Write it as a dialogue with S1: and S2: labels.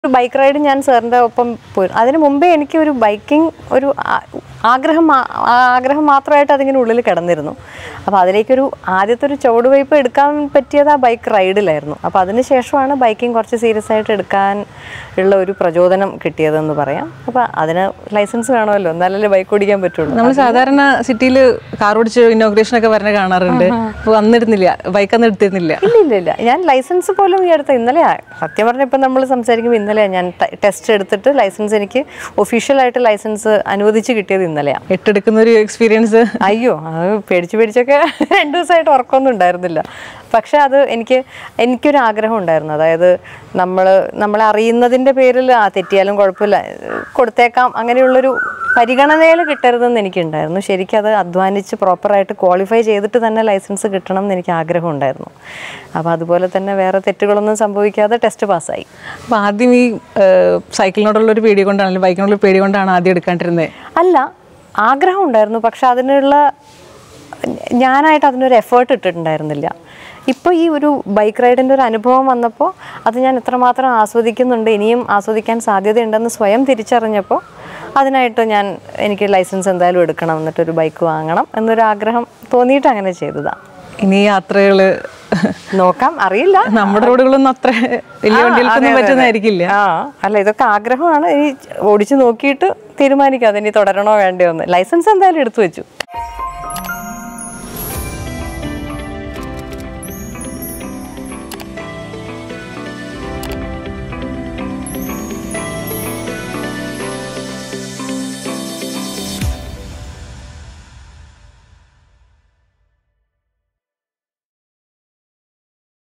S1: Bike ride ഞാൻ സാറിൻ്റെ ഒപ്പം പോയി അതിന് മുമ്പേ എനിക്ക് ഒരു ബൈക്കിംഗ് ഒരു ആ- ആഗ്രഹം മാ- ആ ആഗ്രഹം മാത്രമായിട്ട് അതിങ്ങനെ ഉള്ളിൽ കിടന്നിരുന്നു അപ്പോൾ അതിലേക്കൊരു ആദ്യത്തെ ഒരു ചുവടുവയ്പ് എടുക്കാൻ പറ്റിയത് ആ ബൈക്ക് റൈഡിലായിരുന്നു അപ്പോൾ അതിന് ശേഷമാണ് ബൈക്കിംഗ് കുറച്ച് സീരിയസ് ആയിട്ട് എടുക്കാൻ ഉള്ള ഒരു പ്രചോദനം കിട്ടിയതെന്ന് പറയാം അപ്പോൾ അതിന് ലൈസൻസ് വേണമല്ലോ എന്നാലല്ലേ ബൈക്ക് ഓടിക്കാൻ പറ്റുള്ളൂ
S2: നമ്മൾ സാധാരണ സിറ്റിയിൽ കാർ ഓടിച്ച് ഇനോഗ്രേഷൻ ഒക്കെ പറഞ്ഞ കാണാറുണ്ട് അപ്പോൾ അന്നിരുന്നില്ല ബൈക്ക് അന്ന് എടുത്തിരുന്നില്ല
S1: ഇല്ല ഇല്ല ഇല്ല ഞാൻ ലൈസൻസ് പോലും ഈ അടുത്ത് ഇന്നലെ സത്യം പറഞ്ഞാൽ ഇപ്പം നമ്മൾ സംസാരിക്കുമ്പോൾ ഇന്നലെ ഞാൻ ടെസ്റ്റ് എടുത്തിട്ട് ലൈസൻസ് എനിക്ക് ഒഫീഷ്യലായിട്ട് ലൈസൻസ് അനുവദിച്ച് കിട്ടിയത് ഇന്നലെയാണ്
S2: എട്ടെടുക്കുന്ന ഒരു എക്സ്പീരിയൻസ്
S1: അയ്യോ അത് പേടിച്ച് പേടിച്ചൊക്കെ രണ്ട് ദിവസമായിട്ട് ഉറക്കമൊന്നും ഉണ്ടായിരുന്നില്ല പക്ഷെ അത് എനിക്ക് എനിക്കൊരു ആഗ്രഹം ഉണ്ടായിരുന്നു അതായത് നമ്മൾ നമ്മളെ അറിയുന്നതിൻ്റെ പേരിൽ ആ തെറ്റിയാലും കുഴപ്പമില്ല കൊടുത്തേക്കാം അങ്ങനെയുള്ളൊരു പരിഗണനയിൽ കിട്ടരുതെന്ന് എനിക്കുണ്ടായിരുന്നു ശരിക്കും അത് അധ്വാനിച്ച് പ്രോപ്പറായിട്ട് ക്വാളിഫൈ ചെയ്തിട്ട് തന്നെ ലൈസൻസ് കിട്ടണം എന്ന് എനിക്ക് ആഗ്രഹം ഉണ്ടായിരുന്നു അപ്പോൾ അതുപോലെ തന്നെ വേറെ തെറ്റുകളൊന്നും സംഭവിക്കാതെ ടെസ്റ്റ് പാസ്സായി
S2: അപ്പോൾ ആദ്യം ഈ സൈക്കിളിനോടുള്ള ഒരു പേടി കൊണ്ടാണ് അല്ലെങ്കിൽ ബൈക്കിനോടുള്ള ഒരു പേടി കൊണ്ടാണ് ആദ്യം എടുക്കാണ്ടിരുന്നത്
S1: അല്ല ആഗ്രഹം ഉണ്ടായിരുന്നു പക്ഷെ അതിനുള്ള ഞാനായിട്ട് അതിനൊരു എഫേർട്ട് ഇട്ടിട്ടുണ്ടായിരുന്നില്ല ഇപ്പോൾ ഈ ഒരു ബൈക്ക് റൈഡിൻ്റെ ഒരു അനുഭവം വന്നപ്പോൾ അത് ഞാൻ എത്രമാത്രം ആസ്വദിക്കുന്നുണ്ട് ഇനിയും ആസ്വദിക്കാൻ സാധ്യതയുണ്ടെന്ന് സ്വയം തിരിച്ചറിഞ്ഞപ്പോൾ അതിനായിട്ട് ഞാൻ എനിക്ക് ലൈസൻസ് എന്തായാലും എടുക്കണം എന്നിട്ടൊരു ബൈക്ക് വാങ്ങണം എന്നൊരു ആഗ്രഹം തോന്നിയിട്ട് അങ്ങനെ ചെയ്തതാണ്
S2: ഇനി യാത്രകൾ
S1: നോക്കാം അറിയില്ല
S2: നമ്മുടെ റോഡുകളൊന്നും അത്ര വലിയ
S1: ആ,
S2: വണ്ടികൾക്കൊന്നും
S1: അതെ, അതെ, അതെ.
S2: പറ്റുന്നതായിരിക്കില്ല
S1: ആ അല്ല ഇതൊക്കെ ആഗ്രഹമാണ് ഇനി ഓടിച്ചു നോക്കിയിട്ട് തീരുമാനിക്കാം അതിനി തുടരണോ വേണ്ടയോ എന്ന് ലൈസൻസ് എന്തായാലും എടുത്തു വെച്ചു